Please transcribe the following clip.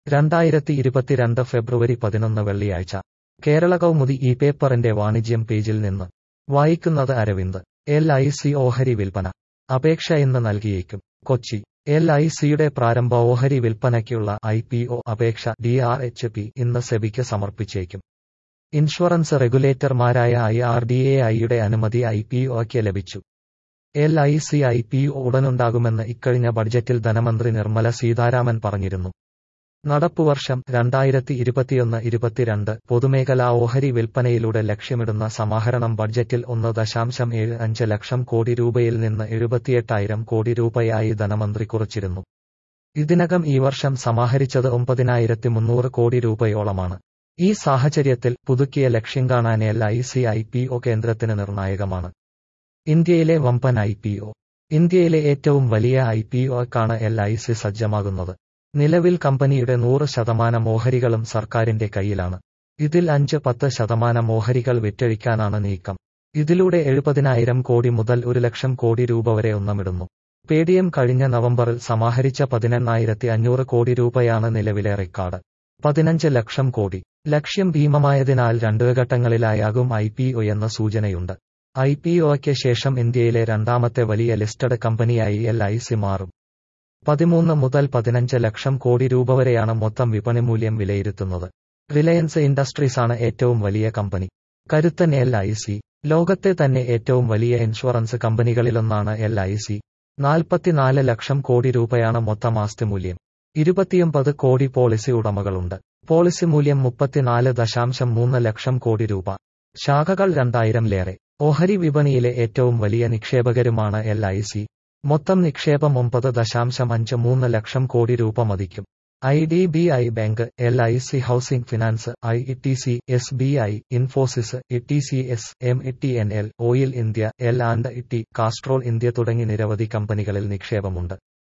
രണ്ടായിരത്തി ഇരുപത്തിരണ്ട് ഫെബ്രുവരി പതിനൊന്ന് വെള്ളിയാഴ്ച കേരള കൗമുദി ഈ പേപ്പറിന്റെ വാണിജ്യം പേജിൽ നിന്ന് വായിക്കുന്നത് അരവിന്ദ് എൽ ഐ സി ഓഹരി വിൽപ്പന അപേക്ഷ ഇന്ന് നൽകിയേക്കും കൊച്ചി എൽ ഐ സിയുടെ പ്രാരംഭ ഓഹരി വിൽപ്പനയ്ക്കുള്ള ഐ പി ഒ അപേക്ഷ ഡി ആർ എച്ച് പി ഇന്ന് സെബിക്ക് സമർപ്പിച്ചേക്കും ഇൻഷുറൻസ് റെഗുലേറ്റർമാരായ ഐ ആർ ഡി എ ഐയുടെ അനുമതി ഐ പി ഒക്ക് ലഭിച്ചു L I C I P O ഉടനുണ്ടാകുമെന്ന് ഇക്കഴിഞ്ഞ ബഡ്ജറ്റിൽ ധനമന്ത്രി നിർമ്മല സീതാരാമൻ പറഞ്ഞിരുന്നു നടപ്പുവർഷം രണ്ടായിരത്തി ഇരുപത്തിയൊന്ന് ഇരുപത്തിരണ്ട് പൊതുമേഖലാ ഓഹരി വിൽപ്പനയിലൂടെ ലക്ഷ്യമിടുന്ന സമാഹരണം ബഡ്ജറ്റിൽ ഒന്ന് ദശാംശം ഏഴ് അഞ്ച് ലക്ഷം കോടി രൂപയിൽ നിന്ന് എഴുപത്തിയെട്ടായിരം കോടി രൂപയായി ധനമന്ത്രി കുറിച്ചിരുന്നു ഇതിനകം ഈ വർഷം സമാഹരിച്ചത് ഒമ്പതിനായിരത്തി മുന്നൂറ് കോടി രൂപയോളമാണ് ഈ സാഹചര്യത്തിൽ പുതുക്കിയ ലക്ഷ്യം കാണാൻ L I C I P O കേന്ദ്രത്തിന് നിർണായകമാണ് ഇന്ത്യയിലെ വമ്പൻ ഐ പി ഒ ഇന്ത്യയിലെ ഏറ്റവും വലിയ ഐ പി ഒക്കാണ് എൽ ഐ സി സജ്ജമാകുന്നത് നിലവിൽ കമ്പനിയുടെ നൂറ് ശതമാനം ഓഹരികളും സർക്കാരിന്റെ കയ്യിലാണ് ഇതിൽ അഞ്ച് പത്ത് ശതമാനം ഓഹരികൾ വിറ്റഴിക്കാനാണ് നീക്കം ഇതിലൂടെ എഴുപതിനായിരം കോടി മുതൽ ഒരു ലക്ഷം കോടി രൂപ വരെ ഒന്നമിടുന്നു പേടിഎം കഴിഞ്ഞ നവംബറിൽ സമാഹരിച്ച പതിനെണ്ണായിരത്തി അഞ്ഞൂറ് കോടി രൂപയാണ് നിലവിലെ റെക്കോർഡ് പതിനഞ്ച് ലക്ഷം കോടി ലക്ഷ്യം ഭീമമായതിനാൽ രണ്ടു ഘട്ടങ്ങളിലായാകും ഐ പി ഒ എന്ന സൂചനയുണ്ട് ഐ പി ഒയ്ക്ക് ശേഷം ഇന്ത്യയിലെ രണ്ടാമത്തെ വലിയ ലിസ്റ്റഡ് കമ്പനിയായി എൽ ഐ സി മാറും പതിമൂന്ന് മുതൽ പതിനഞ്ച് ലക്ഷം കോടി രൂപ വരെയാണ് മൊത്തം വിപണി മൂല്യം വിലയിരുത്തുന്നത് റിലയൻസ് ഇൻഡസ്ട്രീസാണ് ഏറ്റവും വലിയ കമ്പനി കരുത്തൻ എൽ ഐ സി ലോകത്തെ തന്നെ ഏറ്റവും വലിയ ഇൻഷുറൻസ് കമ്പനികളിലൊന്നാണ് എൽ ഐ സി നാൽപ്പത്തിനാല് ലക്ഷം കോടി രൂപയാണ് മൊത്തം ആസ്തി മൂല്യം ഇരുപത്തിയൊമ്പത് കോടി പോളിസി ഉടമകളുണ്ട് പോളിസി മൂല്യം മുപ്പത്തിനാല് ദശാംശം മൂന്ന് ലക്ഷം കോടി രൂപ ശാഖകൾ രണ്ടായിരംലേറെ ഓഹരി വിപണിയിലെ ഏറ്റവും വലിയ നിക്ഷേപകരുമാണ് എൽ ഐ സി മൊത്തം നിക്ഷേപം ഒമ്പത് ദശാംശം അഞ്ച് മൂന്ന് ലക്ഷം കോടി രൂപ മതിക്കും I D B I bank L I C housing finance I E T C S B I Infosys E T C S M E T N L oil India L and E T Castrol India തുടങ്ങി നിരവധി കമ്പനികളിൽ നിക്ഷേപമുണ്ട്